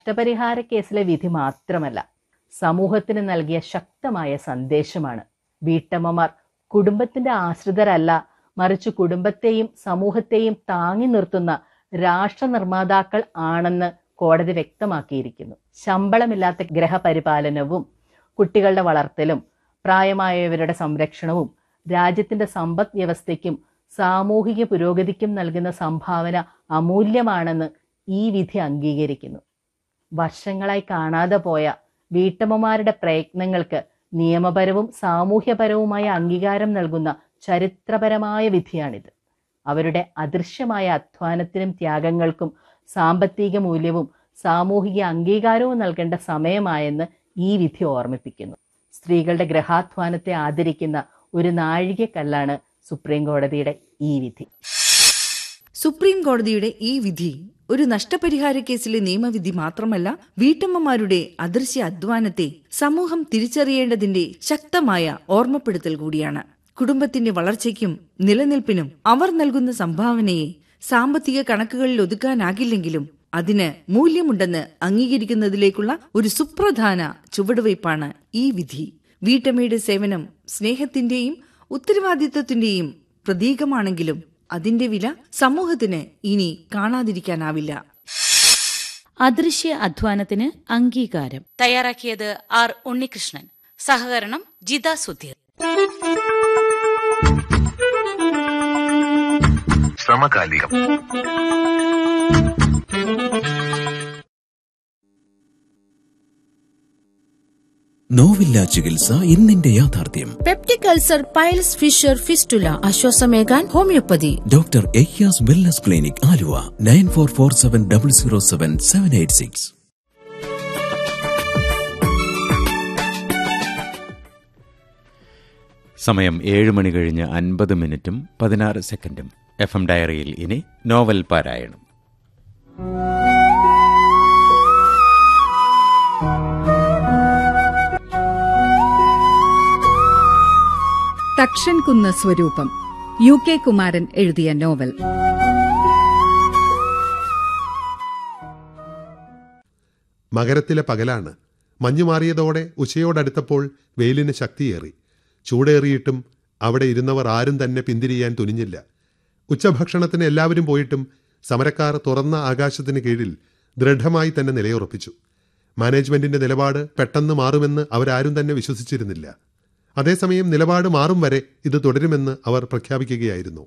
നഷ്ടപരിഹാര കേസിലെ വിധി മാത്രമല്ല സമൂഹത്തിന് നൽകിയ ശക്തമായ സന്ദേശമാണ് വീട്ടമ്മമാർ കുടുംബത്തിന്റെ ആശ്രിതരല്ല മറിച്ച് കുടുംബത്തെയും സമൂഹത്തെയും താങ്ങി നിർത്തുന്ന രാഷ്ട്ര നിർമ്മാതാക്കൾ ആണെന്ന് കോടതി വ്യക്തമാക്കിയിരിക്കുന്നു ശമ്പളമില്ലാത്ത ഗ്രഹപരിപാലനവും കുട്ടികളുടെ വളർത്തലും പ്രായമായവരുടെ സംരക്ഷണവും രാജ്യത്തിന്റെ സമ്പദ് വ്യവസ്ഥയ്ക്കും സാമൂഹിക പുരോഗതിക്കും നൽകുന്ന സംഭാവന അമൂല്യമാണെന്ന് ഈ വിധി അംഗീകരിക്കുന്നു വർഷങ്ങളായി കാണാതെ പോയ വീട്ടമ്മമാരുടെ പ്രയത്നങ്ങൾക്ക് നിയമപരവും സാമൂഹ്യപരവുമായ അംഗീകാരം നൽകുന്ന ചരിത്രപരമായ വിധിയാണിത് അവരുടെ അദൃശ്യമായ അധ്വാനത്തിനും ത്യാഗങ്ങൾക്കും സാമ്പത്തിക മൂല്യവും സാമൂഹിക അംഗീകാരവും നൽകേണ്ട സമയമായെന്ന് ഈ വിധി ഓർമ്മിപ്പിക്കുന്നു സ്ത്രീകളുടെ ഗ്രഹാധ്വാനത്തെ ആദരിക്കുന്ന ഒരു നാഴികക്കല്ലാണ് സുപ്രീം കോടതിയുടെ ഈ വിധി സുപ്രീം കോടതിയുടെ ഈ വിധി ഒരു നഷ്ടപരിഹാര കേസിലെ നിയമവിധി മാത്രമല്ല വീട്ടമ്മമാരുടെ അദൃശ്യ അധ്വാനത്തെ സമൂഹം തിരിച്ചറിയേണ്ടതിന്റെ ശക്തമായ ഓർമ്മപ്പെടുത്തൽ കൂടിയാണ് കുടുംബത്തിന്റെ വളർച്ചയ്ക്കും നിലനിൽപ്പിനും അവർ നൽകുന്ന സംഭാവനയെ സാമ്പത്തിക കണക്കുകളിൽ ഒതുക്കാനാകില്ലെങ്കിലും അതിന് മൂല്യമുണ്ടെന്ന് അംഗീകരിക്കുന്നതിലേക്കുള്ള ഒരു സുപ്രധാന ചുവടുവയ്പ്പാണ് ഈ വിധി വീട്ടമ്മയുടെ സേവനം സ്നേഹത്തിന്റെയും ഉത്തരവാദിത്വത്തിന്റെയും പ്രതീകമാണെങ്കിലും അതിന്റെ വില സമൂഹത്തിന് ഇനി കാണാതിരിക്കാനാവില്ല അദൃശ്യ അധ്വാനത്തിന് അംഗീകാരം തയ്യാറാക്കിയത് ആർ ഉണ്ണികൃഷ്ണൻ സഹകരണം ജിത സുധീർ സമകാലികം നോവില്ല ചികിത്സ ഇന്നിന്റെ യാഥാർത്ഥ്യം peptic ulcer piles fissure fistula ആശ്വാസമേകാൻ homoeopathy doctor Ayyas wellness clinic Aluva nine four four seven double zero seven seven eight six സമയം ഏഴ് മണി കഴിഞ്ഞ് അൻപത് മിനിറ്റും പതിനാറ് സെക്കൻഡും എഫ് എം ഡയറിയിൽ ഇനി നോവൽ പാരായണം തക്ഷൻകുന്ന് സ്വരൂപം യു കെ കുമാരൻ എഴുതിയ നോവൽ മകരത്തിലെ പകലാണ് മഞ്ഞുമാറിയതോടെ ഉച്ചയോടടുത്തപ്പോൾ വെയിലിന് ശക്തിയേറി ചൂടേറിയിട്ടും അവിടെ ഇരുന്നവർ ആരും തന്നെ പിന്തിരിയാൻ തുനിഞ്ഞില്ല ഉച്ചഭക്ഷണത്തിന് എല്ലാവരും പോയിട്ടും സമരക്കാർ തുറന്ന ആകാശത്തിന് കീഴിൽ ദൃഢമായി തന്നെ നിലയുറപ്പിച്ചു മാനേജ്മെന്റിന്റെ നിലപാട് പെട്ടെന്ന് മാറുമെന്ന് അവരാരും തന്നെ വിശ്വസിച്ചിരുന്നില്ല അതേസമയം നിലപാട് മാറും വരെ ഇത് തുടരുമെന്ന് അവർ പ്രഖ്യാപിക്കുകയായിരുന്നു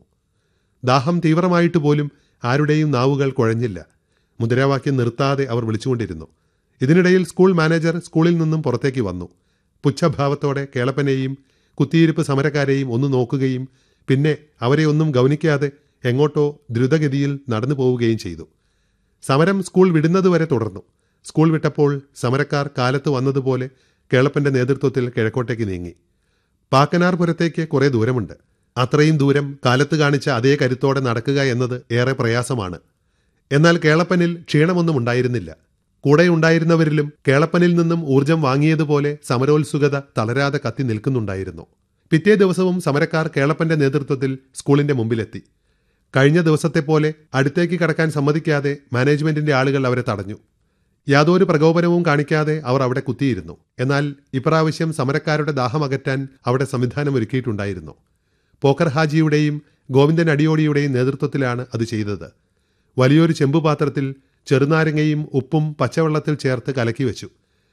ദാഹം തീവ്രമായിട്ട് പോലും ആരുടെയും നാവുകൾ കുഴഞ്ഞില്ല മുദ്രാവാക്യം നിർത്താതെ അവർ വിളിച്ചുകൊണ്ടിരുന്നു ഇതിനിടയിൽ സ്കൂൾ മാനേജർ സ്കൂളിൽ നിന്നും പുറത്തേക്ക് വന്നു പുച്ഛഭാവത്തോടെ കേളപ്പനെയും കുത്തിയിരിപ്പ് സമരക്കാരെയും ഒന്ന് നോക്കുകയും പിന്നെ അവരെ ഒന്നും ഗൗനിക്കാതെ എങ്ങോട്ടോ ദ്രുതഗതിയിൽ നടന്നു പോവുകയും ചെയ്തു സമരം സ്കൂൾ വിടുന്നതുവരെ തുടർന്നു സ്കൂൾ വിട്ടപ്പോൾ സമരക്കാർ കാലത്ത് വന്നതുപോലെ കേളപ്പന്റെ നേതൃത്വത്തിൽ കിഴക്കോട്ടേക്ക് നീങ്ങി പാക്കനാർപുരത്തേക്ക് കുറെ ദൂരമുണ്ട് അത്രയും ദൂരം കാലത്ത് കാണിച്ച അതേ കരുത്തോടെ നടക്കുക എന്നത് ഏറെ പ്രയാസമാണ് എന്നാൽ കേളപ്പനിൽ ക്ഷീണമൊന്നും ഉണ്ടായിരുന്നില്ല കൂടെ ഉണ്ടായിരുന്നവരിലും കേളപ്പനിൽ നിന്നും ഊർജം വാങ്ങിയതുപോലെ സമരോത്സുകത തളരാതെ കത്തി നിൽക്കുന്നുണ്ടായിരുന്നു പിറ്റേ ദിവസവും സമരക്കാർ കേളപ്പന്റെ നേതൃത്വത്തിൽ സ്കൂളിന്റെ മുമ്പിലെത്തി കഴിഞ്ഞ ദിവസത്തെ പോലെ അടുത്തേക്ക് കടക്കാൻ സമ്മതിക്കാതെ മാനേജ്മെന്റിന്റെ ആളുകൾ അവരെ തടഞ്ഞു യാതൊരു പ്രകോപനവും കാണിക്കാതെ അവർ അവിടെ കുത്തിയിരുന്നു എന്നാൽ ഇപ്രാവശ്യം സമരക്കാരുടെ ദാഹമകറ്റാൻ അവിടെ സംവിധാനമൊരുക്കിയിട്ടുണ്ടായിരുന്നു പോക്കർ ഹാജിയുടെയും ഗോവിന്ദൻ അടിയോടിയുടെയും നേതൃത്വത്തിലാണ് അത് ചെയ്തത് വലിയൊരു ചെമ്പുപാത്രത്തിൽ ചെറുനാരങ്ങയും ഉപ്പും പച്ചവെള്ളത്തിൽ ചേർത്ത് കലക്കി വെച്ചു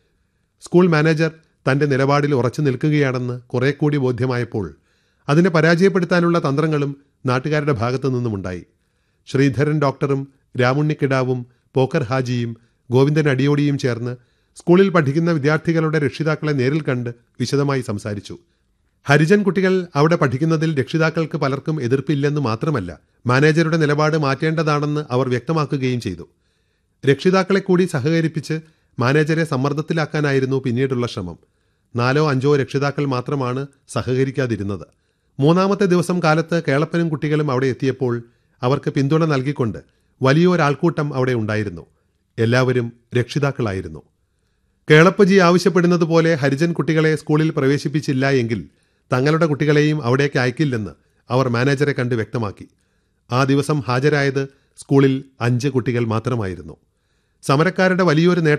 സ്കൂൾ മാനേജർ തന്റെ നിലപാടിൽ ഉറച്ചു നിൽക്കുകയാണെന്ന് കുറെ കൂടി ബോധ്യമായപ്പോൾ അതിനെ പരാജയപ്പെടുത്താനുള്ള തന്ത്രങ്ങളും നാട്ടുകാരുടെ ഭാഗത്തു നിന്നുമുണ്ടായി ശ്രീധരൻ ഡോക്ടറും രാമുണ്ണിക്കിടാവും പോക്കർ ഹാജിയും ഗോവിന്ദൻ അടിയോടിയും ചേർന്ന് സ്കൂളിൽ പഠിക്കുന്ന വിദ്യാർത്ഥികളുടെ രക്ഷിതാക്കളെ നേരിൽ കണ്ട് വിശദമായി സംസാരിച്ചു ഹരിജൻ കുട്ടികൾ അവിടെ പഠിക്കുന്നതിൽ രക്ഷിതാക്കൾക്ക് പലർക്കും എതിർപ്പില്ലെന്ന് മാത്രമല്ല മാനേജറുടെ നിലപാട് മാറ്റേണ്ടതാണെന്ന് അവർ വ്യക്തമാക്കുകയും ചെയ്തു രക്ഷിതാക്കളെ കൂടി സഹകരിപ്പിച്ച് മാനേജരെ സമ്മർദ്ദത്തിലാക്കാനായിരുന്നു പിന്നീടുള്ള ശ്രമം നാലോ അഞ്ചോ രക്ഷിതാക്കൾ മാത്രമാണ് സഹകരിക്കാതിരുന്നത് മൂന്നാമത്തെ ദിവസം കാലത്ത് കേളപ്പനും കുട്ടികളും അവിടെ എത്തിയപ്പോൾ അവർക്ക് പിന്തുണ നൽകിക്കൊണ്ട് വലിയൊരാൾക്കൂട്ടം അവിടെ ഉണ്ടായിരുന്നു എല്ലാവരും രക്ഷിതാക്കളായിരുന്നു കേളപ്പജി ആവശ്യപ്പെടുന്നത് പോലെ ഹരിജൻ കുട്ടികളെ സ്കൂളിൽ പ്രവേശിപ്പിച്ചില്ല എങ്കിൽ തങ്ങളുടെ കുട്ടികളെയും അവിടേക്ക് അയക്കില്ലെന്ന് അവർ മാനേജറെ കണ്ട് വ്യക്തമാക്കി ആ ദിവസം ഹാജരായത് സ്കൂളിൽ അഞ്ച് കുട്ടികൾ മാത്രമായിരുന്നു സമരക്കാരുടെ വലിയൊരു നേട്ടം